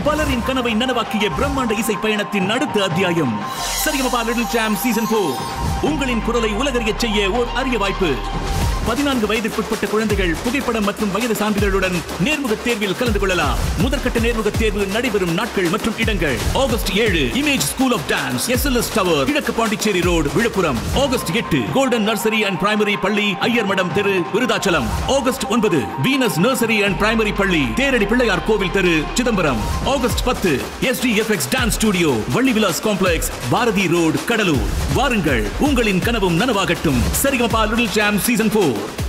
பலரின் கனவை நனவாக்கிய பிரம்மாண்ட இசை பயணத்தின் அடுத்த அத்தியாயம் Sa Re Ga Ma Pa little champs season four உங்களின் குரலை உலகறியச் செய்ய ஓர் அரிய வாய்ப்பு பதினான்கு வயதிற்குட்பட்ட குழந்தைகள் புகைப்படம் மற்றும் வயது சான்றிதழுடன் நேர்முக தேர்வில் கலந்து கொள்ளலாம் முதற்கட்ட நேர்முக தேர்வு நடைபெறும் நாட்கள் மற்றும் இடங்கள் ஆகஸ்ட் ஏழு image school of dance S L S tower கிழக்கு பாண்டிச்சேரி ரோடு விழுப்புரம் ஆகஸ்ட் எட்டு கோல்டன் நர்சரி அண்ட் பிரைமரி பள்ளி ஐயர் மடம் தெரு விருதாச்சலம் ஆகஸ்ட் ஒன்பது வீனஸ் நர்சரி அண்ட் பிரைமரி பள்ளி தேரடி பிள்ளையார் கோவில் தெரு சிதம்பரம் ஆகஸ்ட் பத்து S D F X dance studio Valli Vilas complex Bharathi road Cuddalore வாருங்கள் உங்களின் கனவும் நனவாகட்டும் சரிகமபா லிட்டில் சாம் சீசன் போர்